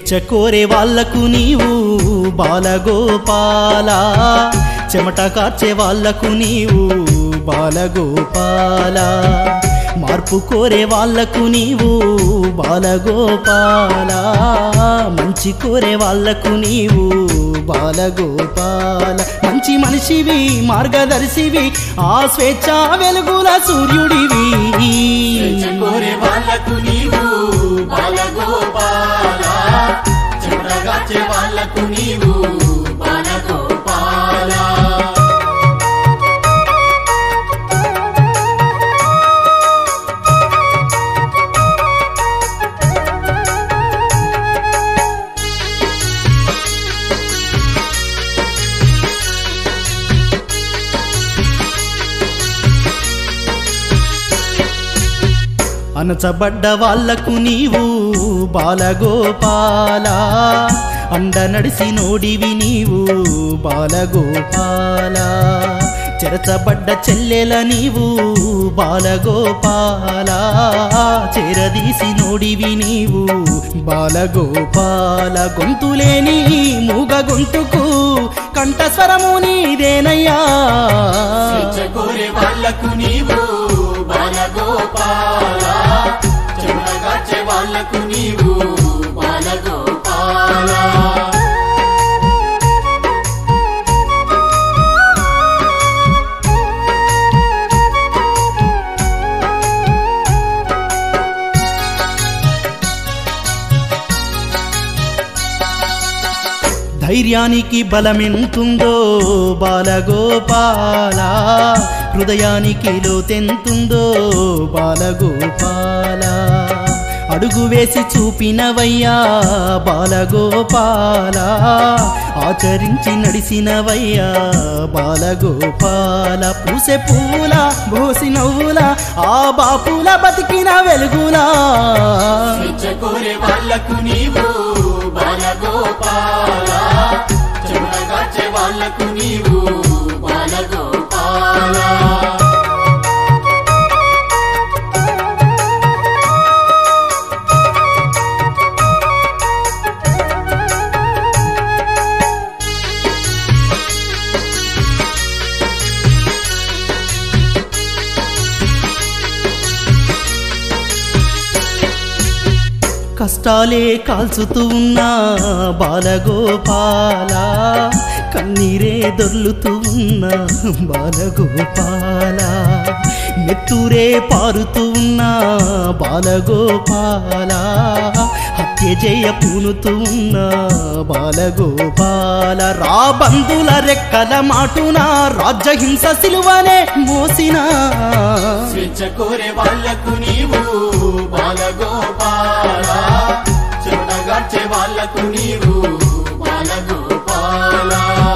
స్వేచ్ఛ కోరే వాళ్లకు నీవు బాలగోపాల చెమట కార్చే వాళ్లకు నీవు బాలగోపాల మార్పు కోరే వాళ్లకు నీవు బాలగోపాల మంచి కోరే వాళ్లకు నీవు బాలగోపాల మంచి మనిషివి మార్గదర్శివి ఆ స్వేచ్ఛ వెలుగుల సూర్యుడివి కోరే వాళ్ళకు నీవు బాలగోపాల చెమటగాచే వాళ్ళకు నీవు బాలగోపాల అనచబడ్డ వాళ్లకు నీవు బాలగోపాల అండ నడిసి నోడివి నీవు బాలగోపాల చెరచబడ్డ చెల్లెల నీవు బాలగోపాల చెరదీసి నోడివి నీవు బాలగోపాల గొంతులేని మూగ గొంతుకు కంఠస్వరము నీదేనయ్యా కోరే వాళ్ళకు నీవు బాలగోపాల చెమటగాచే వాళ్ళకు నీవు బాలగోపాల ధైర్యానికి బలమెంతుందో బాలగోపాల హృదయానికి లోతెంతుందో బాలగోపాల అడుగు వేసి చూపినవయ్యా బాలగోపాల ఆచరించి నడిసినవయ్యా బాలగోపాల పూసే పూల బోసి నవ్వుల ఆ బాపుల బతికిన వెలుగులా కోరే వాళ్ళకు నీవు బాలగోపాల చెమటగాచే వాళ్ళకు నీవు బాలగోపాల కష్టాలే కాల్చుతూ ఉన్న బాలగోపాల కన్నీరే దొర్లుతూ ఉన్న బాలగోపాల మెత్తూరే పారుతూ ఉన్న బాలగోపాల హత్య చేయ పూనుతూ ఉన్న బాలగోపాల రా బంధుల రెక్కల మాటున రాజ్యహింస సిలువనే మోసిన స్వేచ్ఛ కోరే వాళ్ళకు నీవు బాలగోపాల చెమటగార్చే వాళ్ళకు నీవు బాలగోపాల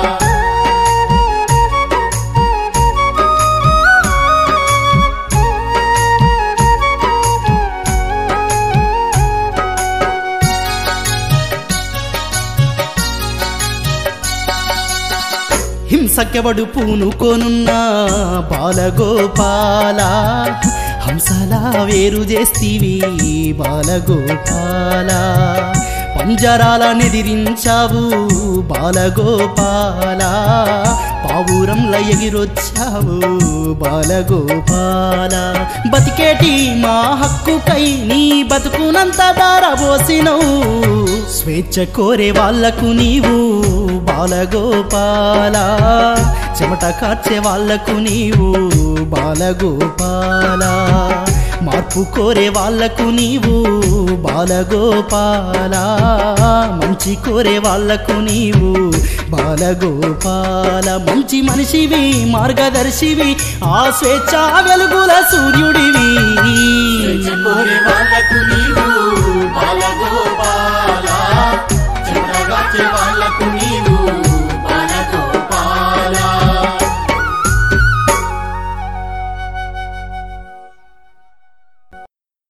హింసకెవడు పూనుకోనున్న బాలగోపాల హంసలా వేరు చేస్తీవి బాలగోపాల పంజరాల నెదిరించావు బాలగోపాల పావురంల ఎగిరొచ్చావు బాలగోపాల బతికేటి మా హక్కుకై నీ బతుకునంత దారబోసినవు స్వేచ్ఛ కోరే వాళ్లకు నీవు బాలగోపాల చెమట కార్చే వాళ్లకు నీవు బాలగోపాల మార్పు కోరే వాళ్లకు నీవు బాలగోపాల మంచి కోరే వాళ్లకు నీవు బాలగోపాల మంచి మనిషివి మార్గదర్శివి ఆ స్వేచ్ఛ వెలుగుల సూర్యుడివి స్వేచ్ఛ కోరే వాళ్ళకు నీవు బాలగోపాల చెమటగార్చే